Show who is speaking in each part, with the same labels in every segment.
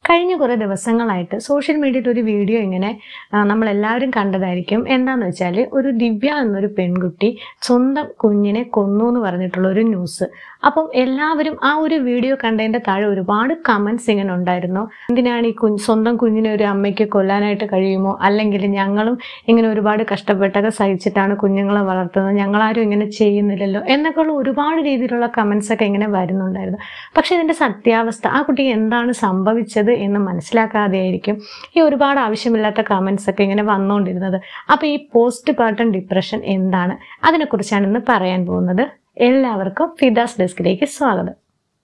Speaker 1: കഴിഞ്ഞ കുറേ ദിവസങ്ങളായിട്ട് സോഷ്യൽ മീഡിയയിൽ ഒരു വീഡിയോ ഇങ്ങനെ ആ, നമ്മളെല്ലാവരും കണ്ടതായിരിക്കും എന്താന്ന് വെച്ചാൽ ഒരു ദിവ്യ എന്നൊരു പെൺകുട്ടി സ്വന്തം കുഞ്ഞിനെ കൊന്നു എന്ന് പറഞ്ഞിട്ടുള്ള ഒരു ന്യൂസ് അപ്പം എല്ലാവരും ആ ഒരു വീഡിയോ കണ്ടതിൻ്റെ താഴെ ഒരുപാട് കമൻസ് ഇങ്ങനെ ഉണ്ടായിരുന്നു എന്തിനാണ് ഈ കുഞ്ഞ് സ്വന്തം കുഞ്ഞിനെ ഒരു അമ്മയ്ക്ക് കൊല്ലാനായിട്ട് കഴിയുമോ അല്ലെങ്കിൽ ഞങ്ങളും ഇങ്ങനെ ഒരുപാട് കഷ്ടപ്പെട്ടൊക്കെ സഹിച്ചിട്ടാണ് കുഞ്ഞുങ്ങളെ വളർത്തുന്നത് ഞങ്ങളാരും ഇങ്ങനെ ചെയ്യുന്നില്ലല്ലോ എന്നൊക്കെയുള്ള ഒരുപാട് രീതിയിലുള്ള കമൻസ് ഒക്കെ ഇങ്ങനെ വരുന്നുണ്ടായിരുന്നു പക്ഷെ ഇതിൻ്റെ സത്യാവസ്ഥ ആ കുട്ടിക്ക് എന്താണ് സംഭവിച്ചത് എന്ന് മനസ്സിലാക്കാതെയായിരിക്കും ഈ ഒരുപാട് ആവശ്യമില്ലാത്ത കമൻസ് ഒക്കെ ഇങ്ങനെ വന്നുകൊണ്ടിരുന്നത് അപ്പോൾ ഈ പോസ്റ്റ് പാർട്ടം ഡിപ്രഷൻ എന്താണ് അതിനെക്കുറിച്ചാണ് ഇന്ന് പറയാൻ പോകുന്നത് എല്ലാവർക്കും ഫിദാസ് ഡെസ്കിലേക്ക് സ്വാഗതം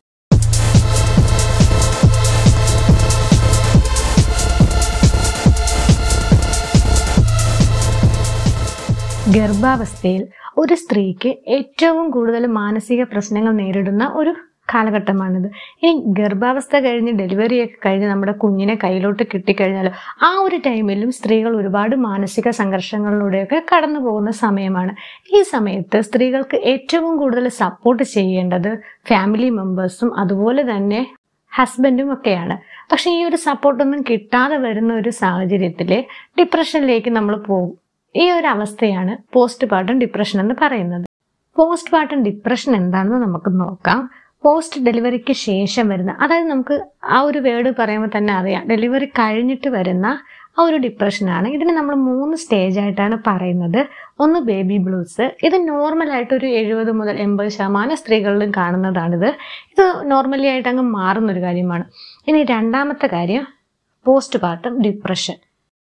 Speaker 1: ഗർഭാവസ്ഥയിൽ ഒരു സ്ത്രീക്ക് ഏറ്റവും കൂടുതൽ മാനസിക പ്രശ്നങ്ങൾ നേരിടുന്ന ഒരു കാലഘട്ടമാണിത് ഇനി ഗർഭാവസ്ഥ കഴിഞ്ഞ് ഡെലിവറിയൊക്കെ കഴിഞ്ഞ് നമ്മുടെ കുഞ്ഞിനെ കയ്യിലോട്ട് കിട്ടിക്കഴിഞ്ഞാൽ ആ ഒരു ടൈമിലും സ്ത്രീകൾ ഒരുപാട് മാനസിക സംഘർഷങ്ങളിലൂടെയൊക്കെ കടന്നു പോകുന്ന സമയമാണ് ഈ സമയത്ത് സ്ത്രീകൾക്ക് ഏറ്റവും കൂടുതൽ സപ്പോർട്ട് ചെയ്യേണ്ടത് ഫാമിലി മെമ്പേഴ്സും അതുപോലെ തന്നെ ഹസ്ബൻഡും ഒക്കെയാണ് പക്ഷെ ഈ ഒരു സപ്പോർട്ടൊന്നും കിട്ടാതെ വരുന്ന ഒരു സാഹചര്യത്തിൽ ഡിപ്രഷനിലേക്ക് നമ്മൾ പോകും ഈ ഒരു അവസ്ഥയാണ് പോസ്റ്റ് പാർട്ടം ഡിപ്രഷൻ എന്ന് പറയുന്നത് പോസ്റ്റ് പാർട്ടം ഡിപ്രഷൻ എന്താണെന്ന് നമുക്ക് നോക്കാം പോസ്റ്റ് ഡെലിവറിക്ക് ശേഷം വരുന്ന അതായത് നമുക്ക് ആ ഒരു വേർഡ് പറയുമ്പോൾ തന്നെ അറിയാം ഡെലിവറി കഴിഞ്ഞിട്ട് വരുന്ന ആ ഒരു ഡിപ്രഷനാണ് ഇതിന് നമ്മൾ മൂന്ന് സ്റ്റേജ് ആയിട്ടാണ് പറയുന്നത് ഒന്ന് ബേബി ബ്ലൂസ് ഇത് നോർമലായിട്ട് ഒരു എഴുപത് മുതൽ എൺപത് ശതമാനം സ്ത്രീകളിലും കാണുന്നതാണിത് ഇത് നോർമലി ആയിട്ട് അങ്ങ് മാറുന്നൊരു കാര്യമാണ് ഇനി രണ്ടാമത്തെ കാര്യം പോസ്റ്റ് പാർട്ടം ഡിപ്രഷൻ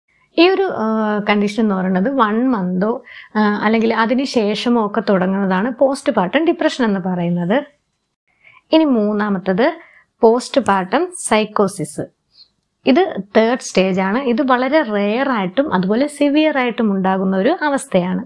Speaker 1: ഈ ഒരു കണ്ടീഷൻ എന്ന് പറയുന്നത് വൺ മന്തോ അല്ലെങ്കിൽ അതിന് ശേഷമോ ഒക്കെ തുടങ്ങുന്നതാണ് പോസ്റ്റ് പാർട്ടം ഡിപ്രഷൻ എന്ന് പറയുന്നത് ഇനി മൂന്നാമത്തത് പോസ്റ്റ് പാർട്ടം സൈക്കോസിസ് ഇത് തേർഡ് സ്റ്റേജ് ആണ് ഇത് വളരെ റെയർ ആയിട്ടും അതുപോലെ സിവിയർ ആയിട്ടും ഉണ്ടാകുന്ന ഒരു അവസ്ഥയാണ്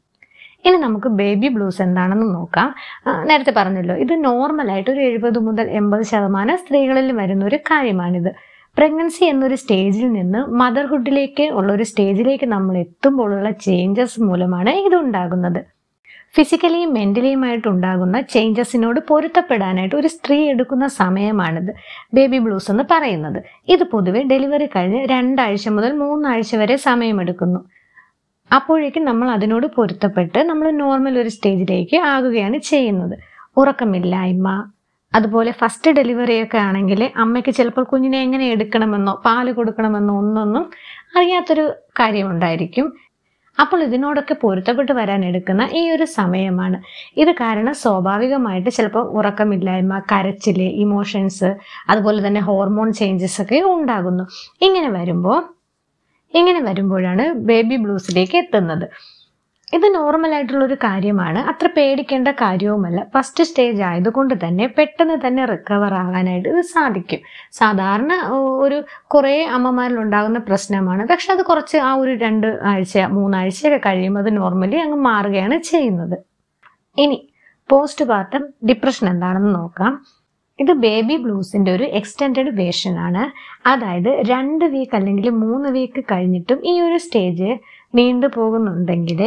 Speaker 1: ഇനി നമുക്ക് ബേബി ബ്ലൂസ് എന്താണെന്ന് നോക്കാം ആ, നേരത്തെ പറഞ്ഞല്ലോ ഇത് നോർമലായിട്ട് ഒരു എഴുപത് മുതൽ എൺപത് ശതമാനം സ്ത്രീകളിൽ വരുന്ന ഒരു കാര്യമാണിത് പ്രഗ്നൻസി എന്നൊരു സ്റ്റേജിൽ നിന്ന് മദർഹുഡിലേക്ക് ഉള്ള ഒരു സ്റ്റേജിലേക്ക് നമ്മൾ എത്തുമ്പോഴുള്ള ചേഞ്ചസ് മൂലമാണ് ഇത് ഉണ്ടാകുന്നത് ഫിസിക്കലിയും മെന്റലിയുമായിട്ട് ഉണ്ടാകുന്ന ചേഞ്ചസിനോട് പൊരുത്തപ്പെടാനായിട്ട് ഒരു സ്ത്രീ എടുക്കുന്ന സമയമാണിത് ബേബി ബ്ലൂസ് എന്ന് പറയുന്നത് ഇത് പൊതുവെ ഡെലിവറി കഴിഞ്ഞ് രണ്ടാഴ്ച മുതൽ മൂന്നാഴ്ച വരെ സമയമെടുക്കുന്നു അപ്പോഴേക്കും നമ്മൾ അതിനോട് പൊരുത്തപ്പെട്ട് നമ്മൾ നോർമൽ ഒരു സ്റ്റേജിലേക്ക് ആകുകയാണ് ചെയ്യുന്നത് ഉറക്കമില്ലായ്മ അതുപോലെ ഫസ്റ്റ് ഡെലിവറി ഒക്കെ ആണെങ്കിൽ അമ്മയ്ക്ക് ചിലപ്പോൾ കുഞ്ഞിനെ എങ്ങനെ എടുക്കണമെന്നോ പാല് കൊടുക്കണമെന്നോ ഒന്നൊന്നും അറിയാത്തൊരു കാര്യമുണ്ടായിരിക്കും അപ്പോൾ ഇതിനോടൊക്കെ പൊരുത്തപ്പെട്ട് വരാൻ എടുക്കുന്ന ഈ ഒരു സമയമാണ് ഇത് കാരണം സ്വാഭാവികമായിട്ട് ചിലപ്പോൾ ഉറക്കമില്ലായ്മ കരച്ചില് ഇമോഷൻസ് അതുപോലെ തന്നെ ഹോർമോൺ ചേഞ്ചസ് ഒക്കെ ഉണ്ടാകുന്നു ഇങ്ങനെ വരുമ്പോൾ ഇങ്ങനെ വരുമ്പോഴാണ് ബേബി ബ്ലൂസിലേക്ക് എത്തുന്നത് ഇത് നോർമൽ ആയിട്ടുള്ള ഒരു കാര്യമാണ് അത്ര പേടിക്കേണ്ട കാര്യവുമല്ല ഫസ്റ്റ് സ്റ്റേജ് ആയതുകൊണ്ട് തന്നെ പെട്ടെന്ന് തന്നെ റിക്കവർ ആകാനായിട്ട് ഇത് സാധിക്കും സാധാരണ ഒ- ഒരു കുറേ അമ്മമാരിൽ ഉണ്ടാകുന്ന പ്രശ്നമാണ് പക്ഷെ അത് കുറച്ച് ആ ഒരു രണ്ട് ആഴ്ച മൂന്നാഴ്ചയൊക്കെ കഴിയുമ്പോൾ അത് നോർമലി അങ്ങ് മാറുകയാണ് ചെയ്യുന്നത് ഇനി പോസ്റ്റ് പാർട്ടം ഡിപ്രഷൻ എന്താണെന്ന് നോക്കാം ഇത് ബേബി ബ്ലൂസിന്റെ ഒരു എക്സ്റ്റെൻഡഡ് വേർഷൻ ആണ് അതായത് രണ്ട് വീക്ക് അല്ലെങ്കിൽ മൂന്ന് വീക്ക് കഴിഞ്ഞിട്ടും ഈ ഒരു സ്റ്റേജ് നീണ്ടു പോകുന്നുണ്ടെങ്കിൽ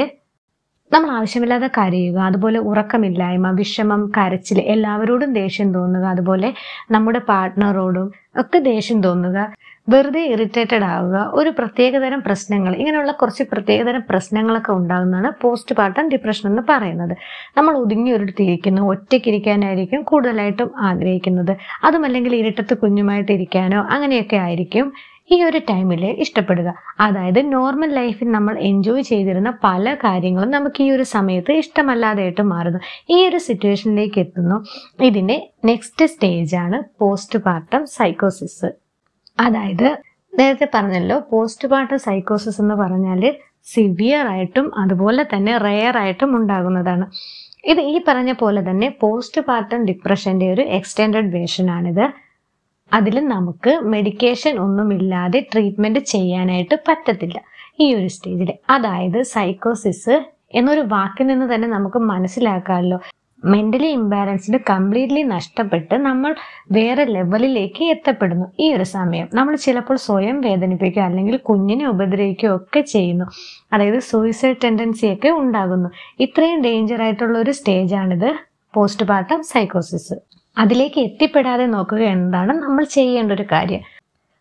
Speaker 1: നമ്മൾ ആവശ്യമില്ലാതെ കരയുക അതുപോലെ ഉറക്കമില്ലായ്മ വിഷമം കരച്ചിൽ എല്ലാവരോടും ദേഷ്യം തോന്നുക അതുപോലെ നമ്മുടെ പാർട്ട്ണറോടും ഒക്കെ ദേഷ്യം തോന്നുക വെറുതെ ഇറിറ്റേറ്റഡ് ആവുക ഒരു പ്രത്യേകതരം പ്രശ്നങ്ങൾ ഇങ്ങനെയുള്ള കുറച്ച് പ്രത്യേകതരം പ്രശ്നങ്ങളൊക്കെ ഉണ്ടാകുന്നതാണ് പോസ്റ്റ് പാർട്ടം ഡിപ്രഷൻ എന്ന് പറയുന്നത് നമ്മൾ ഒതുങ്ങി ഒരിടത്ത് ഇരിക്കുന്നു ഒറ്റയ്ക്കിരിക്കാനായിരിക്കും കൂടുതലായിട്ടും ആഗ്രഹിക്കുന്നത് അതുമല്ലെങ്കിൽ ഇരുട്ടത്ത് കുഞ്ഞുമായിട്ട് ഇരിക്കാനോ അങ്ങനെയൊക്കെ ആയിരിക്കും ഈ ഒരു ടൈമിൽ ഇഷ്ടപ്പെടുക അതായത് നോർമൽ ലൈഫിൽ നമ്മൾ എൻജോയ് ചെയ്തിരുന്ന പല കാര്യങ്ങളും നമുക്ക് ഈ ഒരു സമയത്ത് ഇഷ്ടമല്ലാതെയായിട്ട് മാറുന്നു ഈ ഒരു സിറ്റുവേഷനിലേക്ക് എത്തുന്നു ഇതിന്റെ നെക്സ്റ്റ് സ്റ്റേജ് ആണ് പോസ്റ്റ് പാർട്ടം സൈക്കോസിസ് അതായത് നേരത്തെ പറഞ്ഞല്ലോ പോസ്റ്റ് പാർട്ടം സൈക്കോസിസ് എന്ന് പറഞ്ഞാൽ സിവിയർ ആയിട്ടും അതുപോലെ തന്നെ റെയർ ആയിട്ടും ഉണ്ടാകുന്നതാണ് ഇത് ഈ പറഞ്ഞ പോലെ തന്നെ പോസ്റ്റ് പാർട്ടം ഡിപ്രഷന്റെ ഒരു എക്സ്റ്റെൻഡഡ് വേർഷൻ ആണിത് അതിൽ നമുക്ക് മെഡിക്കേഷൻ ഒന്നുമില്ലാതെ ട്രീറ്റ്മെന്റ് ചെയ്യാനായിട്ട് പറ്റത്തില്ല ഈ ഒരു സ്റ്റേജിൽ അതായത് സൈക്കോസിസ് എന്നൊരു വാക്കിൽ നിന്ന് തന്നെ നമുക്ക് മനസ്സിലാക്കാമല്ലോ മെന്റലി ഇംബാലൻസ്ഡ് കംപ്ലീറ്റ്ലി നഷ്ടപ്പെട്ട് നമ്മൾ വേറെ ലെവലിലേക്ക് എത്തപ്പെടുന്നു ഈ ഒരു സമയം നമ്മൾ ചിലപ്പോൾ സ്വയം വേദനിപ്പിക്കുക അല്ലെങ്കിൽ കുഞ്ഞിനെ ഉപദ്രവിക്കുകയോ ഒക്കെ ചെയ്യുന്നു അതായത് സൂയിസൈഡ് ടെൻഡൻസി ഒക്കെ ഉണ്ടാകുന്നു ഇത്രയും ഡേഞ്ചർ ആയിട്ടുള്ള ഒരു സ്റ്റേജാണിത് പോസ്റ്റ് പാർട്ടം സൈക്കോസിസ് അതിലേക്ക് എത്തിപ്പെടാതെ നോക്കുക എന്നതാണ് നമ്മൾ ചെയ്യേണ്ട ഒരു കാര്യം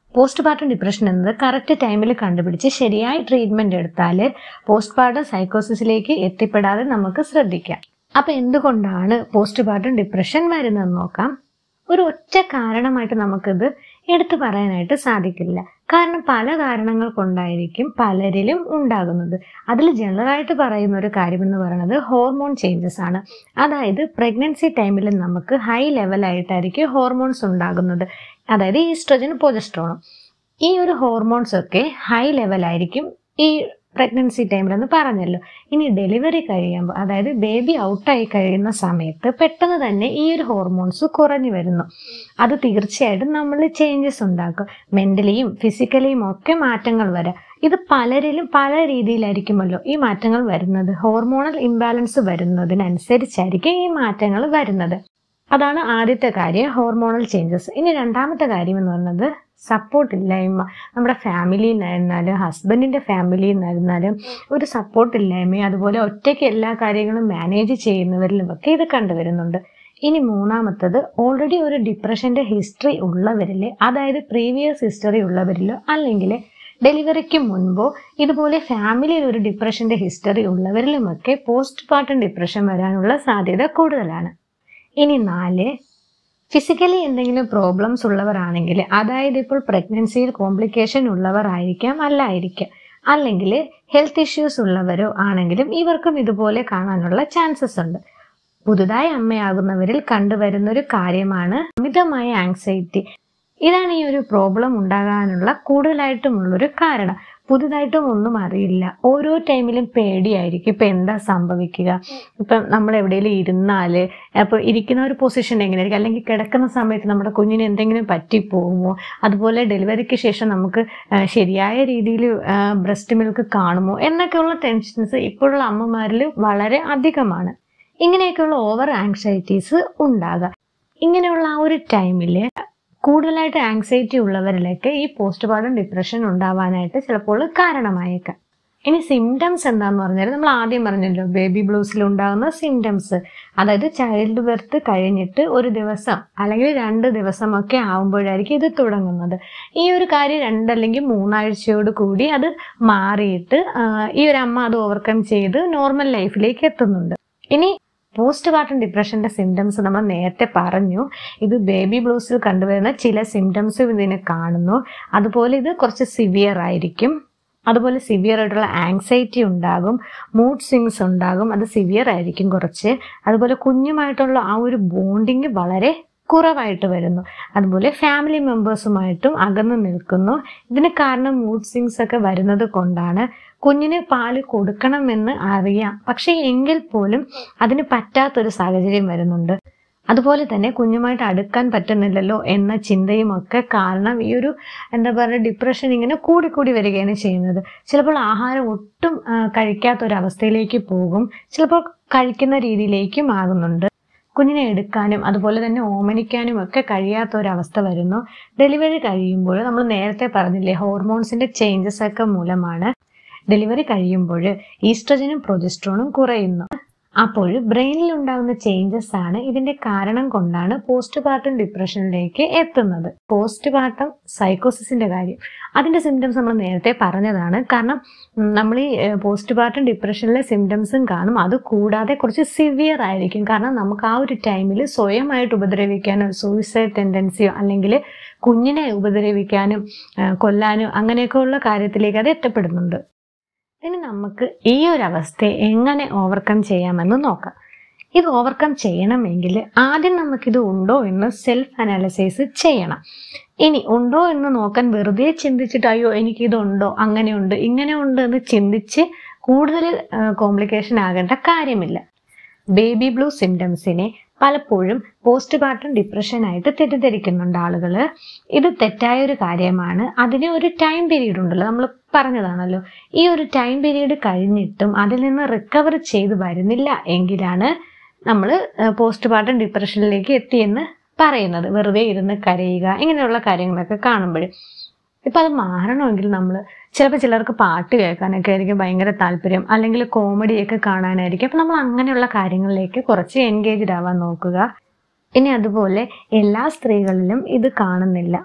Speaker 1: പോസ്റ്റ് പാർട്ടം ഡിപ്രഷൻ എന്നത് കറക്റ്റ് ടൈമിൽ കണ്ടുപിടിച്ച് ശരിയായ ട്രീറ്റ്മെന്റ് എടുത്താൽ പോസ്റ്റ് പാർട്ടം സൈക്കോസിസിലേക്ക് എത്തിപ്പെടാതെ നമുക്ക് ശ്രദ്ധിക്കാം അപ്പൊ എന്തുകൊണ്ടാണ് പോസ്റ്റ് പാർട്ടം ഡിപ്രഷൻ വരുന്നതെന്ന് നോക്കാം ഒരു ഒറ്റ കാരണമായിട്ട് നമുക്കിത് എടുത്തു പറയാനായിട്ട് സാധിക്കില്ല കാരണം പല കാരണങ്ങൾ കൊണ്ടായിരിക്കും പലരിലും ഉണ്ടാകുന്നത് അതിൽ ജനറലായിട്ട് പറയുന്ന ഒരു കാര്യം എന്ന് പറയുന്നത് ഹോർമോൺ ചേഞ്ചസ് ആണ് അതായത് പ്രഗ്നൻസി ടൈമിൽ നമുക്ക് ഹൈ ലെവലായിട്ടായിരിക്കും ഹോർമോൺസ് ഉണ്ടാകുന്നത് അതായത് ഈസ്ട്രജൻ പ്രൊജസ്ട്രോണും ഈ ഒരു ഹോർമോൺസ് ഒക്കെ ഹൈ ലെവലായിരിക്കും ഈ പ്രഗ്നൻസി ടൈമിലെന്ന് പറഞ്ഞല്ലോ ഇനി ഡെലിവറി കഴിയുമ്പോൾ അതായത് ബേബി ഔട്ടായി കഴിയുന്ന സമയത്ത് പെട്ടെന്ന് തന്നെ ഈ ഒരു ഹോർമോൺസ് കുറഞ്ഞു വരുന്നു അത് തീർച്ചയായിട്ടും നമ്മൾ ചേഞ്ചസ് ഉണ്ടാക്കും മെന്റലിയും ഫിസിക്കലിയും ഒക്കെ മാറ്റങ്ങൾ വരാം ഇത് പലരിലും പല രീതിയിലായിരിക്കുമല്ലോ ഈ മാറ്റങ്ങൾ വരുന്നത് ഹോർമോണൽ ഇംബാലൻസ് വരുന്നതിനനുസരിച്ചായിരിക്കും ഈ മാറ്റങ്ങൾ വരുന്നത് അതാണ് ആദ്യത്തെ കാര്യം ഹോർമോണൽ ചേഞ്ചസ് ഇനി രണ്ടാമത്തെ കാര്യം എന്ന് പറയുന്നത് സപ്പോർട്ട് ഇല്ലായ്മ നമ്മുടെ ഫാമിലിയിൽ നിന്നായിരുന്നാലും ഹസ്ബൻഡിന്റെ ഫാമിലിയിൽ നിന്നായിരുന്നാലും ഒരു സപ്പോർട്ട് ഇല്ലായ്മയും അതുപോലെ ഒറ്റയ്ക്ക് എല്ലാ കാര്യങ്ങളും മാനേജ് ചെയ്യുന്നവരിലും ഒക്കെ ഇത് കണ്ടുവരുന്നുണ്ട് ഇനി മൂന്നാമത്തത് ഓൾറെഡി ഒരു ഡിപ്രഷന്റെ ഹിസ്റ്ററി ഉള്ളവരില് അതായത് പ്രീവിയസ് ഹിസ്റ്ററി ഉള്ളവരിലോ അല്ലെങ്കിൽ ഡെലിവറിക്ക് മുൻപോ ഇതുപോലെ ഫാമിലിയിൽ ഒരു ഡിപ്രഷന്റെ ഹിസ്റ്ററി ഉള്ളവരിലുമൊക്കെ പോസ്റ്റ് പാർട്ടം ഡിപ്രഷൻ വരാനുള്ള സാധ്യത കൂടുതലാണ് ഇനി നാല് ഫിസിക്കലി എന്തെങ്കിലും പ്രോബ്ലംസ് ഉള്ളവരാണെങ്കിൽ അതായത് ഇപ്പോൾ പ്രഗ്നൻസിയിൽ കോംപ്ലിക്കേഷൻ ഉള്ളവർ ആയിരിക്കാം അല്ലായിരിക്കാം അല്ലെങ്കിൽ ഹെൽത്ത് ഇഷ്യൂസ് ഉള്ളവരോ ആണെങ്കിലും ഇവർക്കും ഇതുപോലെ കാണാനുള്ള ചാൻസസ് ഉണ്ട് പുതുതായി അമ്മയാകുന്നവരിൽ കണ്ടുവരുന്ന ഒരു കാര്യമാണ് അമിതമായ ആങ്സൈറ്റി ഇതാണ് ഈ ഒരു പ്രോബ്ലം ഉണ്ടാകാനുള്ള കൂടുതലായിട്ടുമുള്ളൊരു കാരണം പുതുതായിട്ടും ഒന്നും അറിയില്ല ഓരോ ടൈമിലും പേടിയായിരിക്കും ഇപ്പൊ എന്താ സംഭവിക്കുക ഇപ്പം നമ്മൾ എവിടെയെങ്കിലും ഇരുന്നാല് അപ്പൊ ഇരിക്കുന്ന ഒരു പൊസിഷൻ എങ്ങനെയായിരിക്കും അല്ലെങ്കിൽ കിടക്കുന്ന സമയത്ത് നമ്മുടെ കുഞ്ഞിന് എന്തെങ്കിലും പറ്റിപ്പോകുമോ അതുപോലെ ഡെലിവറിക്ക് ശേഷം നമുക്ക് ആ, ശരിയായ രീതിയിൽ ബ്രസ്റ്റ് മിൽക്ക് കാണുമോ എന്നൊക്കെയുള്ള ടെൻഷൻസ് ഇപ്പോഴുള്ള അമ്മമാരിൽ വളരെ അധികമാണ് ഇങ്ങനെയൊക്കെയുള്ള ഓവർ ആങ്സൈറ്റീസ് ഉണ്ടാകാം ഇങ്ങനെയുള്ള ആ ഒരു ടൈമിൽ കൂടുതലായിട്ട് ആങ്സൈറ്റി ഉള്ളവരിലേക്ക് ഈ പോസ്റ്റ് പാർട്ടം ഡിപ്രഷൻ ഉണ്ടാവാനായിട്ട് ചിലപ്പോൾ കാരണമായേക്കാം ഇനി സിംറ്റംസ് എന്താന്ന് പറഞ്ഞാൽ നമ്മൾ ആദ്യം പറഞ്ഞല്ലോ ബേബി ബ്ലൂസിൽ ഉണ്ടാകുന്ന സിംറ്റംസ് അതായത് ചൈൽഡ് ബർത്ത് കഴിഞ്ഞിട്ട് ഒരു ദിവസം അല്ലെങ്കിൽ രണ്ട് ദിവസമൊക്കെ ആവുമ്പോഴായിരിക്കും ഇത് തുടങ്ങുന്നത് ഈ ഒരു കാര്യം രണ്ടല്ലെങ്കിൽ മൂന്നാഴ്ചയോട് കൂടി അത് മാറിയിട്ട് ആ, ഈ ഒരു അമ്മ അത് ഓവർകം ചെയ്ത് നോർമൽ ലൈഫിലേക്ക് എത്തുന്നുണ്ട് ഇനി പോസ്റ്റ് പാർട്ടം ഡിപ്രഷന്റെ സിംറ്റംസ് നമ്മൾ നേരത്തെ പറഞ്ഞു ഇത് ബേബി ബ്ലൂസിൽ കണ്ടുവരുന്ന ചില സിംറ്റംസ് ഇതിന് കാണുന്നു അതുപോലെ ഇത് കുറച്ച് സിവിയർ ആയിരിക്കും അതുപോലെ സിവിയർ ആയിട്ടുള്ള ആങ്സൈറ്റി ഉണ്ടാകും മൂഡ് സ്വിങ്സ് ഉണ്ടാകും അത് സിവിയർ ആയിരിക്കും കുറച്ച് അതുപോലെ കുഞ്ഞുമായിട്ടുള്ള ആ ഒരു ബോണ്ടിങ് വളരെ കുറവായിട്ട് വരുന്നു അതുപോലെ ഫാമിലി മെമ്പേഴ്സുമായിട്ടും അകന്നു നിൽക്കുന്നു ഇതിന് കാരണം മൂഡ് സ്വിങ്സ് ഒക്കെ വരുന്നത് കൊണ്ടാണ് കുഞ്ഞിന് പാല് കൊടുക്കണമെന്ന് അറിയാം പക്ഷെ എങ്കിൽ പോലും അതിന് പറ്റാത്തൊരു സാഹചര്യം വരുന്നുണ്ട് അതുപോലെ തന്നെ കുഞ്ഞുമായിട്ട് അടുക്കാൻ പറ്റുന്നില്ലല്ലോ എന്ന ചിന്തയും ഒക്കെ കാരണം ഈ ഒരു എന്താ പറയുക ഡിപ്രഷൻ ഇങ്ങനെ കൂടിക്കൂടി വരികയാണ് ചെയ്യുന്നത് ചിലപ്പോൾ ആഹാരം ഒട്ടും ആ, കഴിക്കാത്തൊരവസ്ഥയിലേക്ക് പോകും ചിലപ്പോൾ കഴിക്കുന്ന രീതിയിലേക്കും ആകുന്നുണ്ട് കുഞ്ഞിനെ എടുക്കാനും അതുപോലെ തന്നെ ഓമനിക്കാനും ഒക്കെ കഴിയാത്ത ഒരവസ്ഥ വരുന്നു ഡെലിവറി കഴിയുമ്പോൾ നമ്മൾ നേരത്തെ പറഞ്ഞില്ലേ ഹോർമോൺസിന്റെ ചേഞ്ചസ് ഒക്കെ മൂലമാണ് ഡെലിവറി കഴിയുമ്പോൾ ഈസ്ട്രജനും പ്രൊജസ്ട്രോണും കുറയുന്നു അപ്പോൾ ബ്രെയിനിൽ ഉണ്ടാകുന്ന ചേഞ്ചസ് ആണ് ഇതിന്റെ കാരണം കൊണ്ടാണ് പോസ്റ്റ് പാർട്ടം ഡിപ്രഷനിലേക്ക് എത്തുന്നത് പോസ്റ്റ് പാർട്ടം സൈക്കോസിസിന്റെ കാര്യം അതിന്റെ സിംറ്റംസ് നമ്മൾ നേരത്തെ പറഞ്ഞതാണ് കാരണം ഉം, നമ്മൾ ഈ പോസ്റ്റ് പാർട്ടം ഡിപ്രഷനിലെ സിംറ്റംസും കാണും അത് കൂടാതെ കുറച്ച് സിവിയർ ആയിരിക്കും കാരണം നമുക്ക് ആ ഒരു ടൈമിൽ സ്വയമായിട്ട് ഉപദ്രവിക്കാനോ സൂയിസൈഡ് ടെൻഡൻസിയോ അല്ലെങ്കിൽ കുഞ്ഞിനെ ഉപദ്രവിക്കാനും ആ, കൊല്ലാനും അങ്ങനെയൊക്കെയുള്ള കാര്യത്തിലേക്ക് അത് എത്തപ്പെടുന്നുണ്ട് ഇനി നമുക്ക് ഈ ഒരു അവസ്ഥയെ എങ്ങനെ ഓവർകം ചെയ്യാമെന്ന് നോക്കാം ഇത് ഓവർകം ചെയ്യണമെങ്കിൽ ആദ്യം നമുക്കിത് ഉണ്ടോ എന്ന് സെൽഫ് അനാലിസിസ് ചെയ്യണം ഇനി ഉണ്ടോ എന്ന് നോക്കാൻ വെറുതെ ചിന്തിച്ചിട്ട് അയ്യോ എനിക്കിതുണ്ടോ അങ്ങനെയുണ്ട് ഇങ്ങനെ ഉണ്ട് എന്ന് ചിന്തിച്ച് കൂടുതൽ കോംപ്ലിക്കേഷൻ ആകേണ്ട കാര്യമില്ല ബേബി ബ്ലൂ സിംറ്റംസിനെ പലപ്പോഴും പോസ്റ്റ് പാർട്ടം ഡിപ്രഷൻ ആയിട്ട് തെറ്റിദ്ധരിക്കുന്നുണ്ട് ആളുകൾ ഇത് തെറ്റായ ഒരു കാര്യമാണ് അതിന് ഒരു ടൈം പീരീഡ് ഉണ്ടല്ലോ നമ്മൾ പറഞ്ഞതാണല്ലോ ഈ ഒരു ടൈം പീരീഡ് കഴിഞ്ഞിട്ടും അതിൽ നിന്ന് റിക്കവർ ചെയ്ത് വരുന്നില്ല എങ്കിലാണ് നമ്മൾ പോസ്റ്റ് പാർട്ടം ഡിപ്രഷനിലേക്ക് എത്തിയെന്ന് പറയുന്നത് വെറുതെ ഇരുന്ന് കരയുക ഇങ്ങനെയുള്ള കാര്യങ്ങളൊക്കെ കാണുമ്പോൾ ഇപ്പം അത് മാറണമെങ്കിൽ നമ്മൾ ചിലപ്പോൾ ചിലർക്ക് പാട്ട് കേൾക്കാനൊക്കെ ആയിരിക്കും ഭയങ്കര താല്പര്യം അല്ലെങ്കിൽ കോമഡിയൊക്കെ കാണാനായിരിക്കും അപ്പം നമ്മൾ അങ്ങനെയുള്ള കാര്യങ്ങളിലേക്ക് കുറച്ച് എൻഗേജ്ഡ് ആവാൻ നോക്കുക ഇനി അതുപോലെ എല്ലാ സ്ത്രീകളിലും ഇത് കാണുന്നില്ല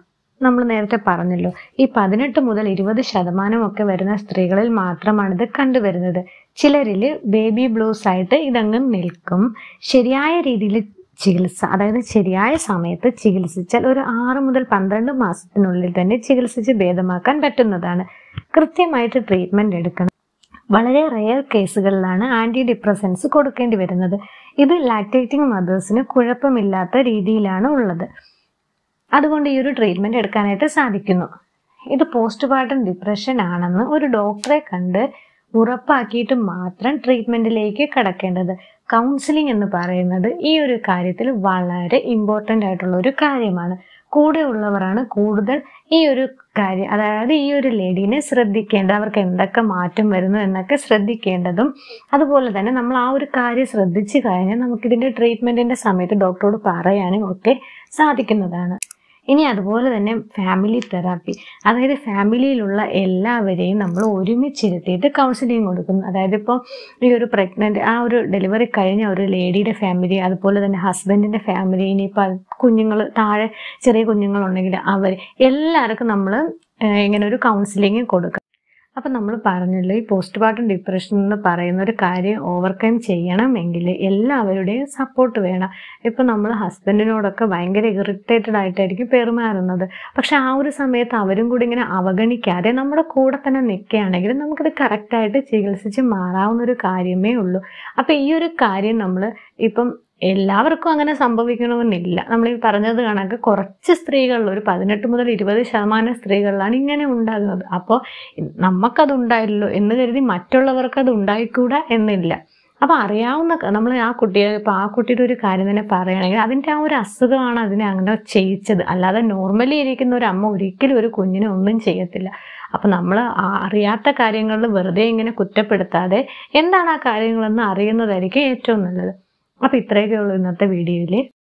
Speaker 1: നമ്മൾ നേരത്തെ പറഞ്ഞല്ലോ ഈ പതിനെട്ട് മുതൽ ഇരുപത് ശതമാനമൊക്കെ വരുന്ന സ്ത്രീകളിൽ മാത്രമാണ് ഇത് കണ്ടുവരുന്നത് ചിലരിൽ ബേബി ബ്ലൂസ് ആയിട്ട് ഇതങ്ങ് നിൽക്കും ശരിയായ രീതിയിൽ ചികിത്സ അതായത് ശരിയായ സമയത്ത് ചികിത്സിച്ചാൽ ഒരു ആറ് മുതൽ പന്ത്രണ്ട് മാസത്തിനുള്ളിൽ തന്നെ ചികിത്സിച്ച് ഭേദമാക്കാൻ പറ്റുന്നതാണ് കൃത്യമായിട്ട് ട്രീറ്റ്മെന്റ് എടുക്കണം വളരെ റെയർ കേസുകളിലാണ് ആന്റി ഡിപ്രസൻസ് കൊടുക്കേണ്ടി വരുന്നത് ഇത് ലാക്ടേറ്റിംഗ് മദേഴ്സിന് കുഴപ്പമില്ലാത്ത രീതിയിലാണ് ഉള്ളത് അതുകൊണ്ട് ഈ ഒരു ട്രീറ്റ്മെന്റ് എടുക്കാനായിട്ട് സാധിക്കുന്നു ഇത് പോസ്റ്റ് പാർട്ടം ഡിപ്രഷൻ ആണെന്ന് ഒരു ഡോക്ടറെ കണ്ട് ഉറപ്പാക്കിയിട്ട് മാത്രം ട്രീറ്റ്മെന്റിലേക്ക് കടക്കേണ്ടത് കൗൺസിലിംഗ് എന്ന് പറയുന്നത് ഈ ഒരു കാര്യത്തിൽ വളരെ ഇമ്പോർട്ടൻ്റ് ആയിട്ടുള്ള ഒരു കാര്യമാണ് കൂടെ ഉള്ളവരാണ് കൂടുതൽ ഈ ഒരു കാര്യം അതായത് ഈ ഒരു ലേഡീനെ ശ്രദ്ധിക്കേണ്ടത് അവർക്ക് എന്തൊക്കെ മാറ്റം വരുന്നു എന്നൊക്കെ ശ്രദ്ധിക്കേണ്ടതും അതുപോലെ തന്നെ നമ്മൾ ആ ഒരു കാര്യം ശ്രദ്ധിച്ചു കഴിഞ്ഞാൽ നമുക്കിതിൻ്റെ ട്രീറ്റ്മെൻറ്റിൻ്റെ സമയത്ത് ഡോക്ടറോട് പറയാനും ഒക്കെ സാധിക്കുന്നതാണ് ഇനി അതുപോലെ തന്നെ ഫാമിലി തെറാപ്പി അതായത് ഫാമിലിയിലുള്ള എല്ലാവരെയും നമ്മൾ ഒരുമിച്ചിരുത്തിയിട്ട് കൗൺസിലിംഗ് കൊടുക്കുന്നു അതായത് ഇപ്പോൾ ഈ ഒരു പ്രഗ്നൻ്റ് ആ ഒരു ഡെലിവറി കഴിഞ്ഞ ഒരു ലേഡിയുടെ ഫാമിലി അതുപോലെ തന്നെ ഹസ്ബൻഡിൻ്റെ ഫാമിലി ഇനിയിപ്പോൾ കുഞ്ഞുങ്ങൾ താഴെ ചെറിയ കുഞ്ഞുങ്ങളുണ്ടെങ്കിൽ അവർ എല്ലാവർക്കും നമ്മൾ ഇങ്ങനെ ഒരു കൗൺസിലിംഗ് കൊടുക്കുക അപ്പം നമ്മൾ പറഞ്ഞല്ലോ ഈ പോസ്റ്റ് പാർട്ടം ഡിപ്രഷൻ എന്ന് പറയുന്ന ഒരു കാര്യം ഓവർകം ചെയ്യണമെങ്കിൽ എല്ലാവരുടെയും സപ്പോർട്ട് വേണം ഇപ്പം നമ്മൾ ഹസ്ബൻഡിനോടൊക്കെ ഭയങ്കര ഇറിറ്റേറ്റഡ് ആയിട്ടായിരിക്കും പെരുമാറുന്നത് പക്ഷെ ആ ഒരു സമയത്ത് അവരും കൂടി ഇങ്ങനെ അവഗണിക്കാതെ നമ്മുടെ കൂടെ തന്നെ നിൽക്കുകയാണെങ്കിൽ നമുക്കിത് കറക്റ്റായിട്ട് ചികിത്സിച്ച് മാറാവുന്ന ഒരു കാര്യമേ ഉള്ളൂ അപ്പം ഈ ഒരു കാര്യം നമ്മൾ ഇപ്പം എല്ലാവർക്കും അങ്ങനെ സംഭവിക്കണമെന്നില്ല നമ്മൾ ഈ പറഞ്ഞത് കണക്ക് കുറച്ച് സ്ത്രീകളിൽ ഒരു പതിനെട്ട് മുതൽ ഇരുപത് ശതമാനം സ്ത്രീകളിലാണ് ഇങ്ങനെ ഉണ്ടാകുന്നത് അപ്പോൾ നമുക്കത് ഉണ്ടായല്ലോ എന്ന് കരുതി മറ്റുള്ളവർക്ക് അത് ഉണ്ടായിക്കൂടാ എന്നില്ല അപ്പോൾ അറിയാവുന്ന നമ്മൾ ആ കുട്ടിയെ ഇപ്പോൾ ആ കുട്ടിയുടെ ഒരു കാര്യം തന്നെ പറയുകയാണെങ്കിൽ അതിൻ്റെ ആ ഒരു അസുഖമാണ് അതിനെ അങ്ങനെ ചെയ്യിച്ചത് അല്ലാതെ നോർമലി ഇരിക്കുന്ന ഒരു അമ്മ ഒരിക്കലും ഒരു കുഞ്ഞിനെ ഒന്നും ചെയ്യത്തില്ല അപ്പം നമ്മൾ അറിയാത്ത കാര്യങ്ങളിൽ വെറുതെ ഇങ്ങനെ കുറ്റപ്പെടുത്താതെ എന്താണ് ആ കാര്യങ്ങളെന്ന് അറിയുന്നതായിരിക്കും ഏറ്റവും നല്ലത് അപ്പോൾ ഇത്രയൊക്കെ ഉള്ളൂ ഇന്നത്തെ വീഡിയോയിൽ